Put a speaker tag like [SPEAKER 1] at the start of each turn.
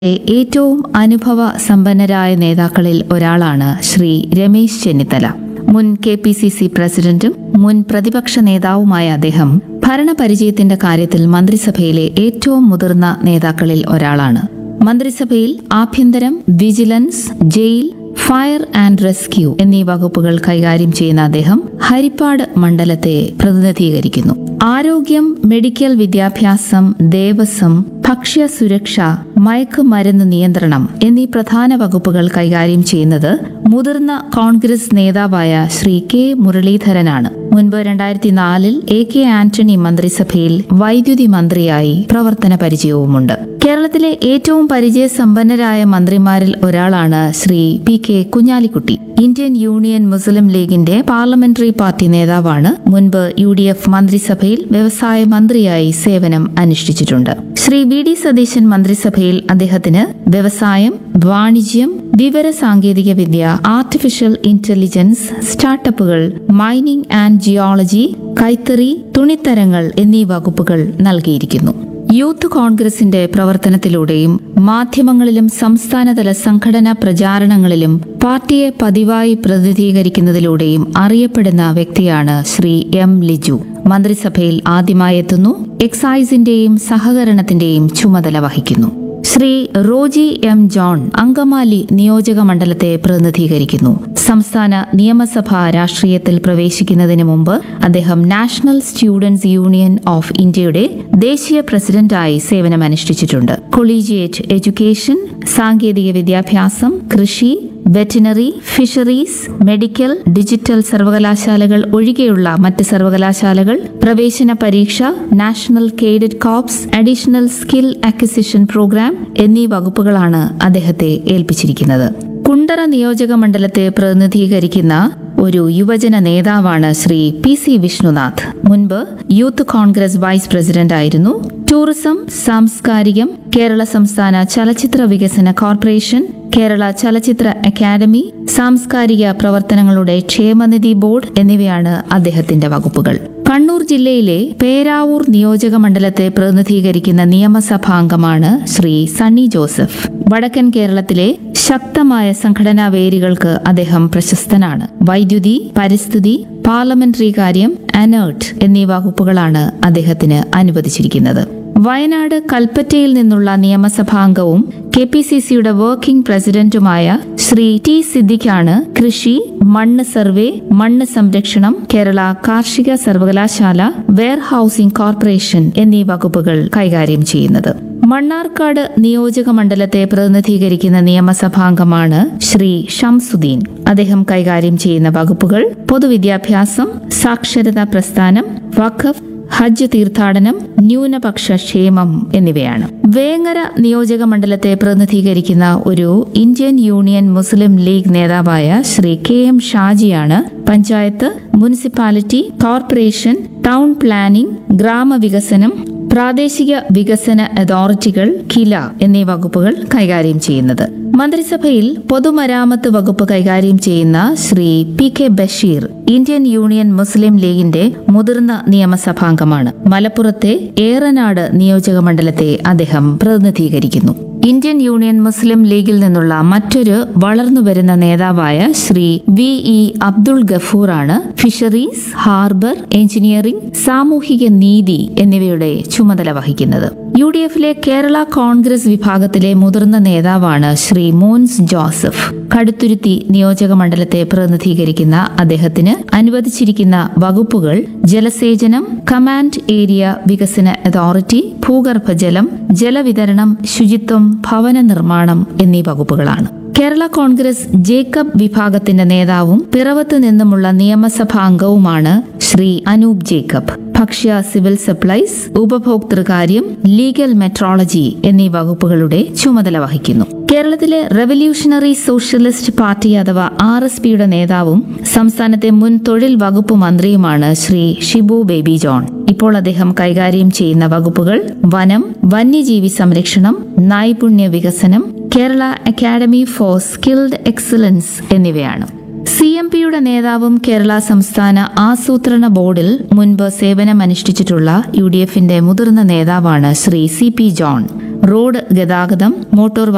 [SPEAKER 1] ഏറ്റവും അനുഭവ സമ്പന്നരായ നേതാക്കളിൽ ഒരാളാണ് ശ്രീ രമേശ് ചെന്നിത്തല മുൻ കെ പി സി സി പ്രസിഡന്റും മുൻ പ്രതിപക്ഷ നേതാവുമായ അദ്ദേഹം ഭരണപരിചയത്തിന്റെ കാര്യത്തിൽ മന്ത്രിസഭയിലെ ഏറ്റവും മുതിർന്ന നേതാക്കളിൽ ഒരാളാണ് മന്ത്രിസഭയിൽ ആഭ്യന്തരം vigilance jail fire and rescue എന്നീ വകുപ്പുകൾ കൈകാര്യം ചെയ്യുന്ന അദ്ദേഹം ഹരിപ്പാട് മണ്ഡലത്തെ പ്രതിനിധീകരിക്കുന്നു ആരോഗ്യം മെഡിക്കൽ വിദ്യാഭ്യാസം ദേവസ്വം ഭക്ഷ്യ സുരക്ഷ മയക്കുമരുന്ന് നിയന്ത്രണം എന്നീ പ്രധാന വകുപ്പുകൾ കൈകാര്യം ചെയ്യുന്നത് മുതിർന്ന കോൺഗ്രസ് നേതാവായ ശ്രീ കെ മുരളീധരനാണ് മുൻപ് രണ്ടായിരത്തി നാലിൽ എ കെ ആന്റണി മന്ത്രിസഭയിൽ വൈദ്യുതി മന്ത്രിയായി പ്രവർത്തന പരിചയവുമുണ്ട് കേരളത്തിലെ ഏറ്റവും പരിചയസമ്പന്നരായ മന്ത്രിമാരിൽ ഒരാളാണ് Shri P K Kunhalikutty Indian Union Muslim ലീഗിന്റെ പാർലമെന്ററി പാർട്ടി നേതാവാണ് മുൻപ് യു ഡി എഫ് മന്ത്രിസഭയിൽ വ്യവസായ മന്ത്രിയായി സേവനം അനുഷ്ഠിച്ചിട്ടുണ്ട് ശ്രീ വി ഡി സതീശൻ മന്ത്രിസഭയിൽ അദ്ദേഹത്തിന് വ്യവസായം വാണിജ്യം വിവര സാങ്കേതിക വിദ്യ ആർട്ടിഫിഷ്യൽ ഇന്റലിജൻസ് സ്റ്റാർട്ടപ്പുകൾ മൈനിംഗ് ആൻഡ് ജിയോളജി കൈത്തറി തുണിത്തരങ്ങൾ എന്നീ വകുപ്പുകൾ നൽകിയിരിക്കുന്നു യൂത്ത് കോൺഗ്രസിന്റെ പ്രവർത്തനത്തിലൂടെയും മാധ്യമങ്ങളിലും സംസ്ഥാനതല സംഘടനാ പ്രചാരണങ്ങളിലും പാർട്ടിയെ പതിവായി പ്രതിനിധീകരിക്കുന്നതിലൂടെയും അറിയപ്പെടുന്ന വ്യക്തിയാണ് ശ്രീ എം ലിജു മന്ത്രിസഭയിൽ ആദ്യമായി എത്തുന്നു എക്സൈസിന്റെയും സഹകരണത്തിന്റെയും ചുമതല വഹിക്കുന്നു ശ്രീ റോജി എം ജോൺ അങ്കമാലി നിയോജക മണ്ഡലത്തെ പ്രതിനിധീകരിക്കുന്നു സംസ്ഥാന നിയമസഭാ രാഷ്ട്രീയത്തിൽ പ്രവേശിക്കുന്നതിന് മുമ്പ് അദ്ദേഹം നാഷണൽ സ്റ്റുഡൻസ് യൂണിയൻ ഓഫ് ഇന്ത്യയുടെ ദേശീയ പ്രസിഡന്റായി സേവനമനുഷ്ഠിച്ചിട്ടുണ്ട് കൊളീജിയേറ്റ് എഡ്യൂക്കേഷൻ സാങ്കേതിക വിദ്യാഭ്യാസം കൃഷി വെറ്റിനറി ഫിഷറീസ് മെഡിക്കൽ ഡിജിറ്റൽ സർവകലാശാലകൾ ഒഴികെയുള്ള മറ്റ് സർവകലാശാലകൾ പ്രവേശന പരീക്ഷ national cadet corps additional skill acquisition programme എന്നീ വകുപ്പുകളാണ് അദ്ദേഹത്തെ ഏൽപ്പിച്ചിരിക്കുന്നത് കുണ്ടറ നിയോജക മണ്ഡലത്തെ പ്രതിനിധീകരിക്കുന്ന ഒരു യുവജന നേതാവാണ് ശ്രീ പി സി വിഷ്ണുനാഥ് മുൻപ് യൂത്ത് കോൺഗ്രസ് വൈസ് പ്രസിഡന്റ് ആയിരുന്നു ടൂറിസം സാംസ്കാരികം കേരള സംസ്ഥാന ചലച്ചിത്ര വികസന കോർപ്പറേഷൻ കേരള ചലച്ചിത്ര അക്കാദമി സാംസ്കാരിക പ്രവർത്തനങ്ങളുടെ ക്ഷേമനിധി ബോർഡ് എന്നിവയാണ് അദ്ദേഹത്തിന്റെ വകുപ്പുകൾ കണ്ണൂർ ജില്ലയിലെ പേരാവൂർ നിയോജക മണ്ഡലത്തെ പ്രതിനിധീകരിക്കുന്ന നിയമസഭാംഗമാണ് ശ്രീ സണ്ണി ജോസഫ് വടക്കൻ കേരളത്തിലെ ശക്തമായ സംഘടനാ വേരുകൾക്ക് അദ്ദേഹം പ്രശസ്തനാണ് വൈദ്യുതി പരിസ്ഥിതി പാർലമെന്ററി കാര്യം അനേർട്ട് എന്നീ വകുപ്പുകളാണ് അദ്ദേഹത്തിന് അനുവദിച്ചിരിക്കുന്നത് വയനാട് കൽപ്പറ്റയിൽ നിന്നുള്ള നിയമസഭാംഗവും കെ പി സി സിയുടെ വർക്കിംഗ് പ്രസിഡന്റുമായ ശ്രീ ടി സിദ്ദിഖാണ് കൃഷി മണ്ണ് സർവേ മണ്ണ് സംരക്ഷണം കേരള കാർഷിക സർവകലാശാല വെയർഹൌസിംഗ് കോർപ്പറേഷൻ എന്നീ വകുപ്പുകൾ കൈകാര്യം ചെയ്യുന്നത് മണ്ണാർക്കാട് നിയോജക മണ്ഡലത്തെ പ്രതിനിധീകരിക്കുന്ന നിയമസഭാംഗമാണ് ശ്രീ ഷംസുദ്ദീൻ അദ്ദേഹം കൈകാര്യം ചെയ്യുന്ന വകുപ്പുകൾ പൊതുവിദ്യാഭ്യാസം സാക്ഷരതാ പ്രസ്ഥാനം വഖഫ് ഹജ്ജ് തീർത്ഥാടനം ന്യൂനപക്ഷ ക്ഷേമം എന്നിവയാണ് വേങ്ങര നിയോജക മണ്ഡലത്തെ പ്രതിനിധീകരിക്കുന്ന ഒരു ഇന്ത്യൻ യൂണിയൻ മുസ്ലിം ലീഗ് നേതാവായ ശ്രീ കെ എം ഷാജിയാണ് panchayat municipality corporation town planning ഗ്രാമവികസനം പ്രാദേശിക വികസന അതോറിറ്റികൾ കില എന്നീ വകുപ്പുകൾ കൈകാര്യം ചെയ്യുന്നത് മന്ത്രിസഭയിൽ പൊതുമരാമത്ത് വകുപ്പ് കൈകാര്യം ചെയ്യുന്ന Shri P K Basheer Indian Union Muslim ലീഗിന്റെ മുതിർന്ന നിയമസഭാംഗമാണ് മലപ്പുറത്തെ ഏറനാട് നിയോജക മണ്ഡലത്തെ അദ്ദേഹം പ്രതിനിധീകരിക്കുന്നു ഇന്ത്യൻ യൂണിയൻ മുസ്ലിം ലീഗിൽ നിന്നുള്ള മറ്റൊരു വളർന്നുവരുന്ന നേതാവായ ശ്രീ വി ഇ അബ്ദുൾ ഗഫൂറാണ് ഫിഷറീസ് ഹാർബർ എഞ്ചിനീയറിംഗ് സാമൂഹിക നീതി എന്നിവയുടെ ചുമതല വഹിക്കുന്നത് യു ഡി എഫിലെ കേരള കോൺഗ്രസ് വിഭാഗത്തിലെ മുതിർന്ന നേതാവാണ് ശ്രീ മോൻസ് ജോസഫ് കടുത്തുരുത്തി നിയോജക മണ്ഡലത്തെ പ്രതിനിധീകരിക്കുന്ന അദ്ദേഹത്തിന് അനുവദിച്ചിരിക്കുന്ന വകുപ്പുകൾ ജലസേചനം കമാൻഡ് ഏരിയ വികസന അതോറിറ്റി ഭൂഗർഭജലം ജലവിതരണം ശുചിത്വം ഭവന നിർമ്മാണം എന്നീ വകുപ്പുകളാണ് കേരള കോൺഗ്രസ് ജേക്കബ് വിഭാഗത്തിന്റെ നേതാവും പിറവത്ത് നിന്നുമുള്ള നിയമസഭാ അംഗവുമാണ് ശ്രീ അനൂപ് ജേക്കബ് ഭക്ഷ്യ സിവിൽ സപ്ലൈസ് ഉപഭോക്തൃകാര്യം ലീഗൽ മെട്രോളജി എന്നീ വകുപ്പുകളുടെ ചുമതല വഹിക്കുന്നു കേരളത്തിലെ റവല്യൂഷണറി സോഷ്യലിസ്റ്റ് പാർട്ടി അഥവാ ആർ എസ് പിയുടെ നേതാവും സംസ്ഥാനത്തെ മുൻ തൊഴിൽ വകുപ്പ് മന്ത്രിയുമാണ് ശ്രീ ഷിബു ബേബി ജോൺ ഇപ്പോൾ അദ്ദേഹം കൈകാര്യം ചെയ്യുന്ന വകുപ്പുകൾ വനം വന്യജീവി സംരക്ഷണം നൈപുണ്യ വികസനം Kerala academy for skilled excellence എന്നിവയാണ് സി എം പിയുടെ നേതാവും കേരള സംസ്ഥാന ആസൂത്രണ ബോർഡിൽ മുൻപ് സേവനമനുഷ്ഠിച്ചിട്ടുള്ള യു ഡി എഫിന്റെ മുതിർന്ന നേതാവാണ് Shri C P John road ഗതാഗതം മോട്ടോർ